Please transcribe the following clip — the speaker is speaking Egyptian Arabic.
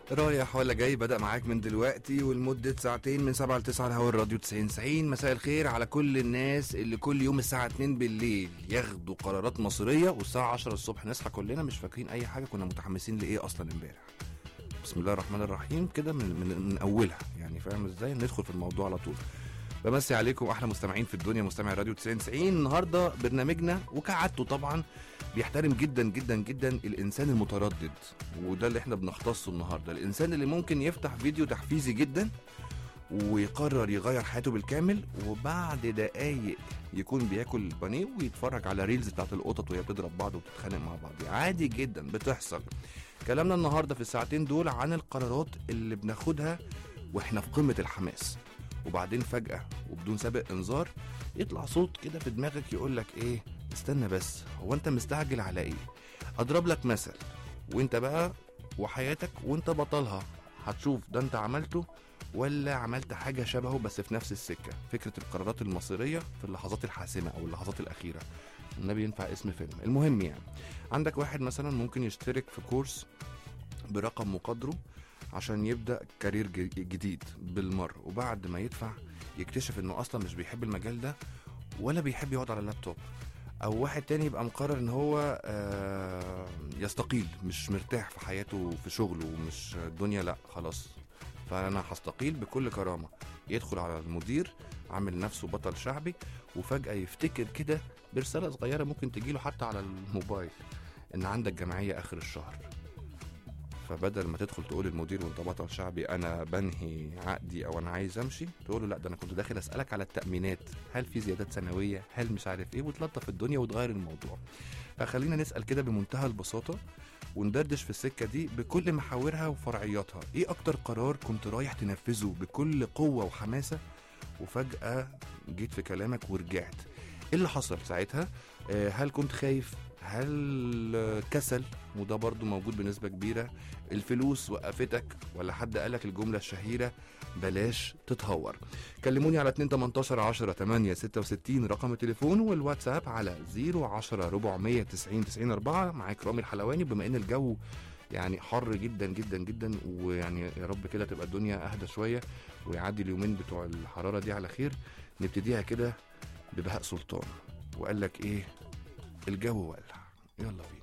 رايح ولا جاي بدأ معاك من دلوقتي ولمدة ساعتين من 7 ل 9 على هوا الراديو 90 90 مساء الخير على كل الناس اللي كل يوم الساعة 2 بالليل ياخدوا قرارات مصيرية والساعة 10 الصبح نصحى كلنا مش فاكرين أي حاجة كنا متحمسين لإيه أصلا امبارح بسم الله الرحمن الرحيم كده من, من, من أولها يعني فاهم إزاي ندخل في الموضوع على طول بمسي عليكم احلى مستمعين في الدنيا مستمعي راديو 90 90 النهارده برنامجنا وكعادته طبعا بيحترم جدا جدا جدا الانسان المتردد وده اللي احنا بنختصه النهارده الانسان اللي ممكن يفتح فيديو تحفيزي جدا ويقرر يغير حياته بالكامل وبعد دقايق يكون بياكل بانيه ويتفرج على ريلز بتاعت القطط وهي بتضرب بعض وبتتخانق مع بعض عادي جدا بتحصل كلامنا النهارده في الساعتين دول عن القرارات اللي بناخدها واحنا في قمه الحماس وبعدين فجأة وبدون سابق انذار يطلع صوت كده في دماغك يقول لك ايه استنى بس هو انت مستعجل على ايه اضرب لك مثل وانت بقى وحياتك وانت بطلها هتشوف ده انت عملته ولا عملت حاجة شبهه بس في نفس السكة فكرة القرارات المصيرية في اللحظات الحاسمة أو اللحظات الأخيرة النبي ينفع اسم فيلم المهم يعني عندك واحد مثلا ممكن يشترك في كورس برقم وقدره عشان يبدا كارير ج- جديد بالمره وبعد ما يدفع يكتشف انه اصلا مش بيحب المجال ده ولا بيحب يقعد على اللابتوب او واحد تاني يبقى مقرر ان هو آه، يستقيل مش مرتاح في حياته في شغله ومش الدنيا لا خلاص فانا هستقيل بكل كرامه يدخل على المدير عامل نفسه بطل شعبي وفجاه يفتكر كده برساله صغيره ممكن تجيله حتى على الموبايل ان عندك جمعيه اخر الشهر فبدل ما تدخل تقول للمدير وانت بطل شعبي انا بنهي عقدي او انا عايز امشي تقول له لا ده انا كنت داخل اسالك على التامينات هل في زيادات سنويه هل مش عارف ايه وتلطف الدنيا وتغير الموضوع فخلينا نسال كده بمنتهى البساطه وندردش في السكه دي بكل محاورها وفرعياتها ايه اكتر قرار كنت رايح تنفذه بكل قوه وحماسه وفجاه جيت في كلامك ورجعت ايه اللي حصل ساعتها آه، هل كنت خايف هل آه، كسل وده برضو موجود بنسبة كبيرة الفلوس وقفتك ولا حد قالك الجملة الشهيرة بلاش تتهور كلموني على 2 18 10 8 66 رقم التليفون والواتساب على 010 490 90 4 معاك رامي الحلواني بما ان الجو يعني حر جدا جدا جدا ويعني يا رب كده تبقى الدنيا اهدى شويه ويعدي اليومين بتوع الحراره دي على خير نبتديها كده ببهاء سلطان وقال لك ايه الجو ولع يلا بينا